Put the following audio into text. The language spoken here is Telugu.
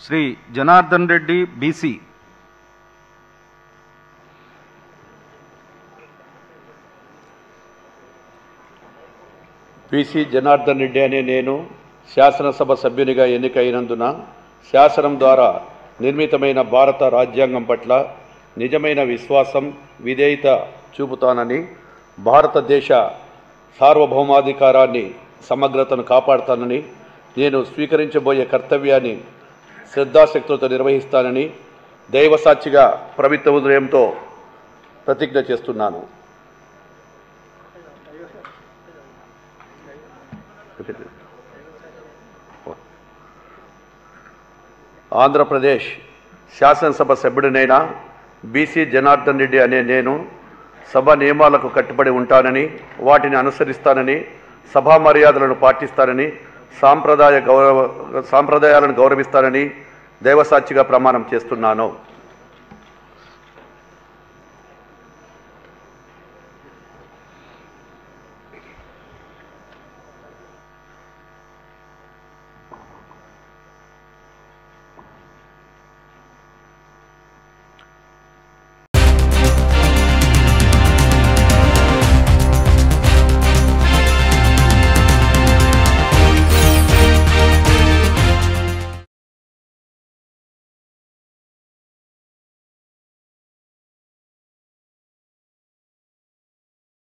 శ్రీ జనార్దన్ రెడ్డి బీసీ పిసి జనార్దన్ రెడ్డి అనే నేను శాసనసభ సభ్యునిగా ఎన్నికైనందున శాసనం ద్వారా నిర్మితమైన భారత రాజ్యాంగం పట్ల నిజమైన విశ్వాసం విధేయత చూపుతానని భారతదేశ సార్వభౌమాధికారాన్ని సమగ్రతను కాపాడుతానని నేను స్వీకరించబోయే కర్తవ్యాన్ని శ్రద్ధాశక్తులతో నిర్వహిస్తానని దైవసాక్షిగా ప్రభుత్వ ఉదయంతో ప్రతిజ్ఞ చేస్తున్నాను ఆంధ్రప్రదేశ్ శాసనసభ సభ్యుడినైన బీసీ జనార్దన్ రెడ్డి అనే నేను సభ నియమాలకు కట్టుబడి ఉంటానని వాటిని అనుసరిస్తానని సభా మర్యాదలను పాటిస్తానని సాంప్రదాయ గౌరవ సాంప్రదాయాలను గౌరవిస్తానని దైవసాక్షిగా ప్రమాణం చేస్తున్నాను